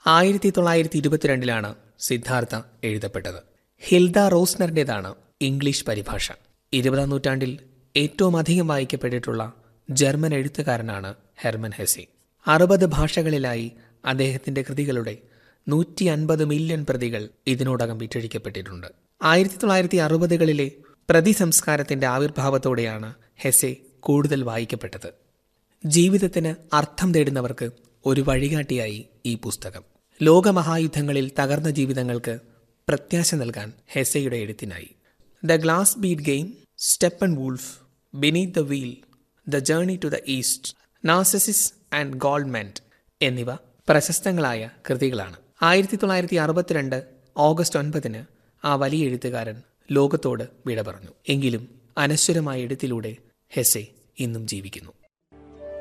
ആയിരത്തി തൊള്ളായിരത്തി ഇരുപത്തിരണ്ടിലാണ് സിദ്ധാർത്ഥ എഴുതപ്പെട്ടത് ഹിൽദ റോസ്നറിൻ്റെതാണ് ഇംഗ്ലീഷ് പരിഭാഷ ഇരുപതാം നൂറ്റാണ്ടിൽ ഏറ്റവും അധികം വായിക്കപ്പെട്ടിട്ടുള്ള ജർമ്മൻ എഴുത്തുകാരനാണ് ഹെർമൻ ഹെസെ അറുപത് ഭാഷകളിലായി അദ്ദേഹത്തിന്റെ കൃതികളുടെ നൂറ്റി അൻപത് മില്യൺ പ്രതികൾ ഇതിനോടകം വിറ്റഴിക്കപ്പെട്ടിട്ടുണ്ട് ആയിരത്തി തൊള്ളായിരത്തി അറുപതുകളിലെ പ്രതിസംസ്കാരത്തിന്റെ ആവിർഭാവത്തോടെയാണ് ഹെസെ കൂടുതൽ വായിക്കപ്പെട്ടത് ജീവിതത്തിന് അർത്ഥം തേടുന്നവർക്ക് ഒരു വഴികാട്ടിയായി ഈ പുസ്തകം ലോകമഹായുദ്ധങ്ങളിൽ തകർന്ന ജീവിതങ്ങൾക്ക് പ്രത്യാശ നൽകാൻ ഹെസയുടെ എഴുത്തിനായി the glass bead game Steppenwolf beneath the wheel the journey to the east Narcissus and Goldmund എന്നിവ പ്രശസ്തങ്ങളായ കൃതികളാണ് ആയിരത്തി തൊള്ളായിരത്തി അറുപത്തിരണ്ട് ഓഗസ്റ്റ് ഒൻപതിന് ആ വലിയ എഴുത്തുകാരൻ ലോകത്തോട് വിട പറഞ്ഞു എങ്കിലും അനശ്വരമായ എഴുത്തിലൂടെ ഹെസെ ഇന്നും ജീവിക്കുന്നു